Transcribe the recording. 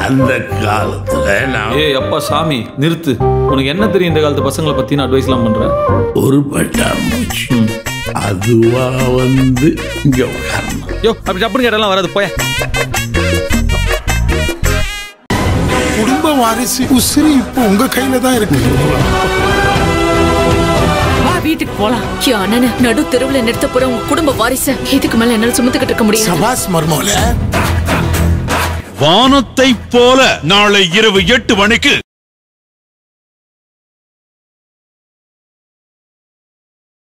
அந்த காலத்துல நான் ஏய் அப்பா சாமி நிறுத்து உனக்கு என்ன தெரியும் இந்த காலத்து பசங்களை பத்தின அட்வைஸ்லாம் பண்ற ஒரு பட்டாம்பூச்சி அதுவா வந்து இங்க உட்காரணும் யோ அப்படி டப்புனு கேட்டாலாம் வராது போய குடும்ப வாரிசு உசிரி இப்போ உங்க கையில தான் இருக்கு வா வீட்டுக்கு போலாம் என் அண்ணனை நடு தெருவுல நிறுத்த போற உங்க குடும்ப வாரிச இதுக்கு மேல என்னால சுமந்துக்கிட்டு இருக்க முடியாது சபாஸ் மர்மோல வானத்தை போல நாளை இரவு எட்டு மணிக்கு